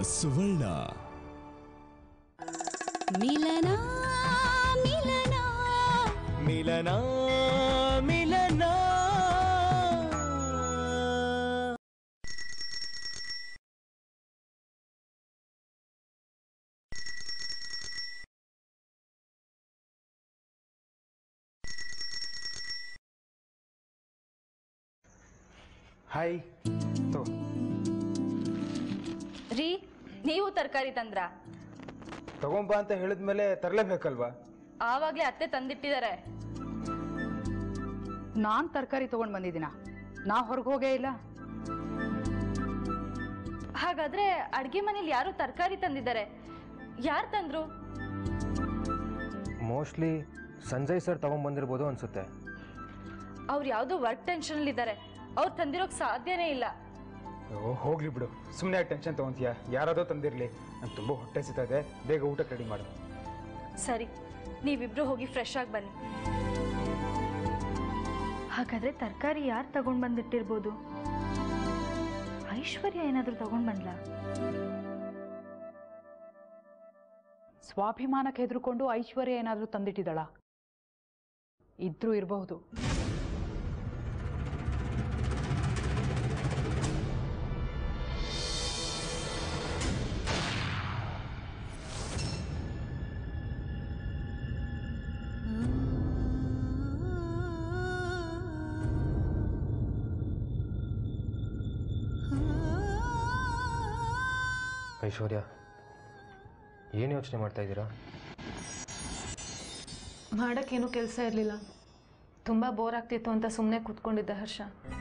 ಸುವರ್ಣ ಮಿಲನ ಮಿಲನ ಮಿಲನ ಮಿಲನ ಹಾಯ್ ತೋ ರೀ ನೀವು ತರಕಾರಿ ತಂದ್ರ ತಗೊಂಬ ಅಂತ ಹೇಳಿದ್ಮೇಲೆ ತರಲೇಬೇಕಲ್ವಾ ಆವಾಗ್ಲೇ ಅತ್ತೆ ತಂದಿಟ್ಟಿದ್ದಾರೆ ನಾನ್ ತರಕಾರಿ ತಗೊಂಡ್ ಬಂದಿದ್ದೀನ ನಾ ಹೊರಗೆ ಹೋಗೇ ಇಲ್ಲ ಹಾಗಾದ್ರೆ ಅಡ್ಗೆ ಮನೇಲಿ ಯಾರು ತರಕಾರಿ ತಂದಿದ್ದಾರೆ ಯಾರು ತಂದ್ರು ಮೋಸ್ಟ್ಲಿ ಸಂಜಯ್ ಸರ್ ತಗೊಂಡ್ಬಂದಿರ್ಬೋದು ಅನ್ಸುತ್ತೆ ಅವ್ರು ಯಾವ್ದೋ ವರ್ಕ್ ಟೆನ್ಷನ್ ಇದ್ದಾರೆ ಅವ್ರು ತಂದಿರೋಕ್ ಸಾಧ್ಯನೇ ಇಲ್ಲ ಓ ಹೋಗ್ಲಿ ಬಿಡು ಸುಮ್ಮನೆ ಟೆನ್ಷನ್ ತಗೊಂತೀಯ ಯಾರಾದೋ ತಂದಿರಲಿ ನಂಗೆ ತುಂಬ ಹೊಟ್ಟೆ ಸಿಗ್ತಾ ಇದೆ ಬೇಗ ಊಟಕ್ಕೆ ರೆಡಿ ಮಾಡು ಸರಿ ನೀವಿಬ್ರು ಹೋಗಿ ಫ್ರೆಶ್ ಆಗಿ ಬನ್ನಿ ಹಾಗಾದ್ರೆ ತರಕಾರಿ ಯಾರು ತಗೊಂಡ್ ಬಂದಿಟ್ಟಿರ್ಬೋದು ಐಶ್ವರ್ಯ ಏನಾದ್ರೂ ತಗೊಂಡ್ ಬಂದ್ಲ ಸ್ವಾಭಿಮಾನಕ್ಕೆ ಹೆದರ್ಕೊಂಡು ಐಶ್ವರ್ಯ ಏನಾದ್ರೂ ತಂದಿಟ್ಟಿದಳ ಇದ್ರೂ ಇರಬಹುದು ಐಶ್ವರ್ಯ ಏನು ಯೋಚನೆ ಮಾಡ್ತಾ ಇದ್ದೀರಾ ಮಾಡೋಕ್ಕೇನು ಕೆಲಸ ಇರಲಿಲ್ಲ ತುಂಬ ಬೋರ್ ಆಗ್ತಿತ್ತು ಅಂತ ಸುಮ್ಮನೆ ಕೂತ್ಕೊಂಡಿದ್ದೆ ಹರ್ಷ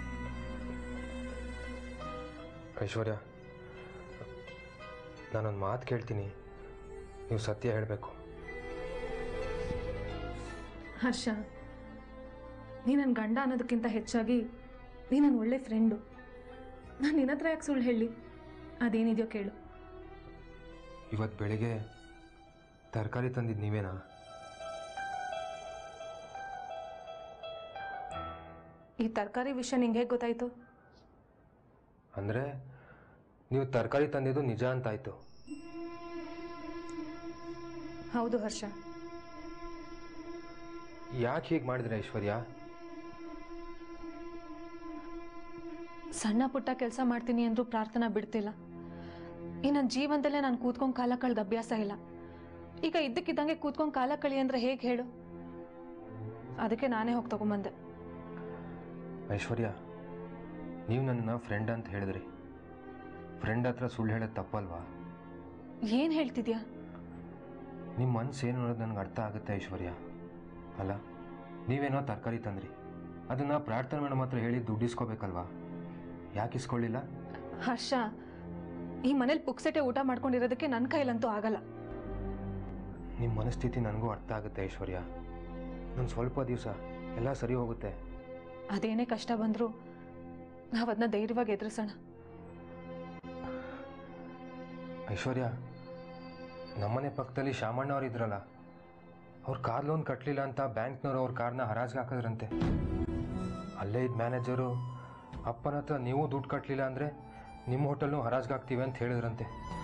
ಐಶ್ವರ್ಯ ನಾನೊಂದು ಮಾತು ಕೇಳ್ತೀನಿ ನೀವು ಸತ್ಯ ಹೇಳಬೇಕು ಹರ್ಷ ನೀ ನನ್ನ ಗಂಡ ಅನ್ನೋದಕ್ಕಿಂತ ಹೆಚ್ಚಾಗಿ ನೀ ನನ್ನ ಒಳ್ಳೆ ಫ್ರೆಂಡು ನಾನು ನಿನ್ನ ಹತ್ರ ಯಾಕೆ ಸುಳ್ಳು ಹೇಳಿ ಅದೇನಿದೆಯೋ ಕೇಳು ಇವತ್ತು ಬೆಳಿಗ್ಗೆ ತರಕಾರಿ ತಂದಿದ್ದು ನೀವೇನಾ ಈ ತರಕಾರಿ ವಿಷಯ ನಿಂಗೆ ಹೇಗೆ ಗೊತ್ತಾಯ್ತು ಅಂದರೆ ನೀವು ತರಕಾರಿ ತಂದಿದ್ದು ನಿಜ ಅಂತಾಯ್ತು ಹೌದು ಹರ್ಷ ಯಾಕೆ ಹೀಗೆ ಮಾಡಿದ್ರೆ ಐಶ್ವರ್ಯ ಸಣ್ಣ ಪುಟ್ಟ ಕೆಲಸ ಮಾಡ್ತೀನಿ ಅಂದ್ರೂ ಪ್ರಾರ್ಥನಾ ಬಿಡ್ತಿಲ್ಲ ಈ ನನ್ನ ಜೀವನದಲ್ಲೇ ನಾನು ಕೂತ್ಕೊಂಡು ಕಾಲ ಕಳೆದ ಅಭ್ಯಾಸ ಇಲ್ಲ ಈಗ ಇದ್ದಕ್ಕಿದ್ದಂಗೆ ಕೂತ್ಕೊಂಡು ಕಾಲ ಕಳಿ ಅಂದ್ರೆ ಹೇಗೆ ಹೇಳು ಅದಕ್ಕೆ ನಾನೇ ಹೋಗಿ ತಗೊಂಬಂದೆ ಐಶ್ವರ್ಯ ನೀವು ನನ್ನ ಫ್ರೆಂಡ್ ಅಂತ ಹೇಳಿದ್ರಿ ಫ್ರೆಂಡ್ ಹತ್ರ ಸುಳ್ಳು ಹೇಳೋದು ತಪ್ಪಲ್ವಾ ಏನು ಹೇಳ್ತಿದ್ಯಾ ನಿಮ್ಮ ಮನ್ಸು ಏನು ಅನ್ನೋದು ನನಗೆ ಅರ್ಥ ಆಗುತ್ತೆ ಐಶ್ವರ್ಯ ಅಲ್ಲ ನೀವೇನೋ ತರಕಾರಿ ತಂದ್ರಿ ಅದನ್ನು ಪ್ರಾರ್ಥನೆ ಮೇಡಮ್ ಹತ್ರ ಹೇಳಿ ದುಡ್ಡಿಸ್ಕೋಬೇಕಲ್ವಾ ಯಾಕೆ ಇಸ್ಕೊಳ್ಳಿಲ್ಲ ಹರ್ಷ ಈ ಮನೇಲಿ ಪುಕ್ಸಟೆ ಊಟ ಮಾಡ್ಕೊಂಡಿರೋದಕ್ಕೆ ನನ್ನ ಕೈಲಂತೂ ಆಗಲ್ಲ ನಿಮ್ಮ ಮನಸ್ಥಿತಿ ನನಗೂ ಅರ್ಥ ಆಗುತ್ತೆ ಐಶ್ವರ್ಯ ನಾನು ಸ್ವಲ್ಪ ದಿವಸ ಎಲ್ಲ ಸರಿ ಹೋಗುತ್ತೆ ಅದೇನೇ ಕಷ್ಟ ಬಂದರೂ ನಾವು ಅದನ್ನ ಧೈರ್ಯವಾಗಿ ಎದುರಿಸೋಣ ಐಶ್ವರ್ಯ ನಮ್ಮನೆ ಪಕ್ಕದಲ್ಲಿ ಶಾಮಣ್ಣ ಅವ್ರು ಇದ್ರಲ್ಲ ಅವ್ರ ಕಾರ್ ಲೋನ್ ಕಟ್ಟಲಿಲ್ಲ ಅಂತ ಬ್ಯಾಂಕ್ನವ್ರು ಅವ್ರ ಕಾರ್ನ ಹರಾಜ್ಗೆ ಹಾಕಿದ್ರಂತೆ ಅಲ್ಲೇ ಇದ್ದ ಮ್ಯಾನೇಜರು ಅಪ್ಪನ ಹತ್ರ ನೀವು ದುಡ್ಡು ಕಟ್ಟಲಿಲ್ಲ ಅಂದರೆ ನಿಮ್ಮ ಹೋಟೆಲ್ನು ಹರಾಜ್ಗೆ ಹಾಕ್ತೀವಿ ಅಂತ ಹೇಳಿದ್ರಂತೆ